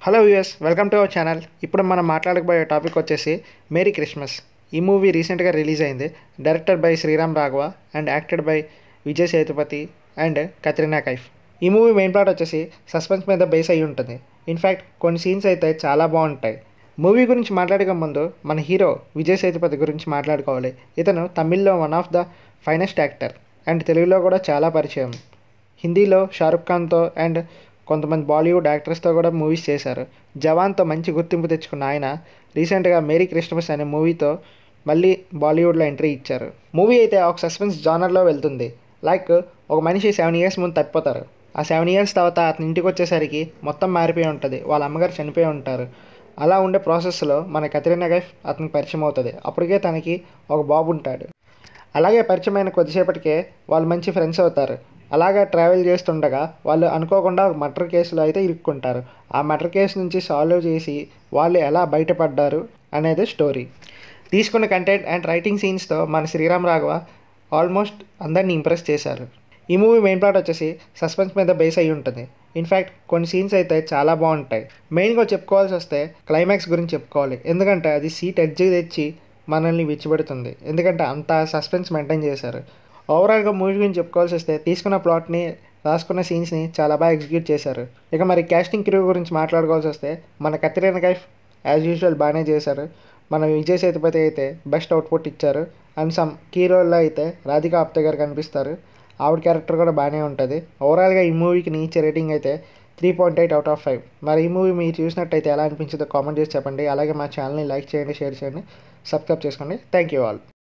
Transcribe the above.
hello viewers welcome to our channel ఇప్పుడు మనం మాట్లాడకపోయే టాపిక్ వచ్చేసి మేరీ క్రిస్మస్ ఈ మూవీ రీసెంట్గా రిలీజ్ అయింది director by Sriram Raghava and acted by Vijay Sethupathi and Katrina Kaif ఈ మూవీ మెయిన్ ప్లాట్ వచ్చేసి సస్పెన్స్ మీద బేస్ అయి ఉంటుంది ఇన్ఫ్యాక్ట్ కొన్ని సీన్స్ అయితే చాలా బాగుంటాయి మూవీ గురించి మాట్లాడక ముందు మన హీరో విజయ్ సేతుపతి గురించి మాట్లాడుకోవాలి ఇతను తమిళ్లో one of the finest actor and తెలుగులో కూడా చాలా పరిచయం హిందీలో షారుఖ్ ఖాన్తో అండ్ కొంతమంది బాలీవుడ్ యాక్టర్స్తో కూడా మూవీస్ చేశారు జవాన్తో మంచి గుర్తింపు తెచ్చుకున్న ఆయన రీసెంట్గా మేరీ క్రిస్టమస్ అనే మూవీతో మళ్ళీ బాలీవుడ్లో ఎంట్రీ ఇచ్చారు మూవీ అయితే ఒక సస్పెన్స్ జానర్లో వెళ్తుంది లైక్ ఒక మనిషి సెవెన్ ఇయర్స్ ముందు తప్పిపోతారు ఆ సెవెన్ ఇయర్స్ తర్వాత అతని ఇంటికి వచ్చేసరికి మొత్తం మారిపోయి ఉంటుంది వాళ్ళ అమ్మగారు చనిపోయి ఉంటారు అలా ఉండే ప్రాసెస్లో మన కత్రినా కైఫ్ అతనికి పరిచయం అవుతుంది అప్పటికే తనకి ఒక బాబు ఉంటాడు అలాగే పరిచయమైన కొద్దిసేపటికే వాళ్ళు మంచి ఫ్రెండ్స్ అవుతారు అలాగా ట్రావెల్ చేస్తుండగా వాళ్ళు అనుకోకుండా ఒక మర్డర్ కేసులో అయితే ఇరుక్కుంటారు ఆ మర్డర్ కేసు నుంచి సాల్వ్ చేసి వాళ్ళు ఎలా బయటపడ్డారు అనేది స్టోరీ తీసుకున్న కంటెంట్ అండ్ రైటింగ్ సీన్స్తో మన శ్రీరామ్ రాఘవ ఆల్మోస్ట్ అందరినీ ఇంప్రెస్ చేశారు ఈ మూవీ మెయిన్ ప్లాట్ వచ్చేసి సస్పెన్స్ మీద బేస్ అయి ఉంటుంది ఇన్ఫ్యాక్ట్ కొన్ని సీన్స్ అయితే చాలా బాగుంటాయి మెయిన్గా చెప్పుకోవాల్సి వస్తే క్లైమాక్స్ గురించి చెప్పుకోవాలి ఎందుకంటే అది సీట్ ఎడ్జ్ తెచ్చి మనల్ని విచ్చిపెడుతుంది ఎందుకంటే అంత సస్పెన్స్ మెయింటైన్ చేశారు ఓవరాల్గా మూవీ గురించి చెప్పుకోవాల్సి వస్తే తీసుకున్న ప్లాట్ని రాసుకున్న సీన్స్ని చాలా బాగా ఎగ్జిక్యూట్ చేశారు ఇక మరి క్యాస్టింగ్ క్రూ గురించి మాట్లాడుకోవాల్సి వస్తే మన కత్రినా కైఫ్ యాజ్ యూజువల్ బాగానే చేశారు మన విజయ్ సేతుపతి అయితే బెస్ట్ అవుట్పుట్ ఇచ్చారు అండ్ సమ్ కీ రోల్లో అయితే రాధికా ఆప్తే గారు కనిపిస్తారు ఆవిడ క్యారెక్టర్ కూడా బాగానే ఉంటుంది ఓవరాల్గా ఈ మూవీకి నీ ఇచ్చే రేటింగ్ అయితే three point eight out of five మరి ఈ మూవీ మీరు చూసినట్టయితే ఎలా అనిపించిందో కామెంట్ చేసి చెప్పండి అలాగే మా ఛానల్ని లైక్ చేయండి షేర్ చేయండి సబ్స్క్రైబ్ చేసుకోండి థ్యాంక్ యూ ఆల్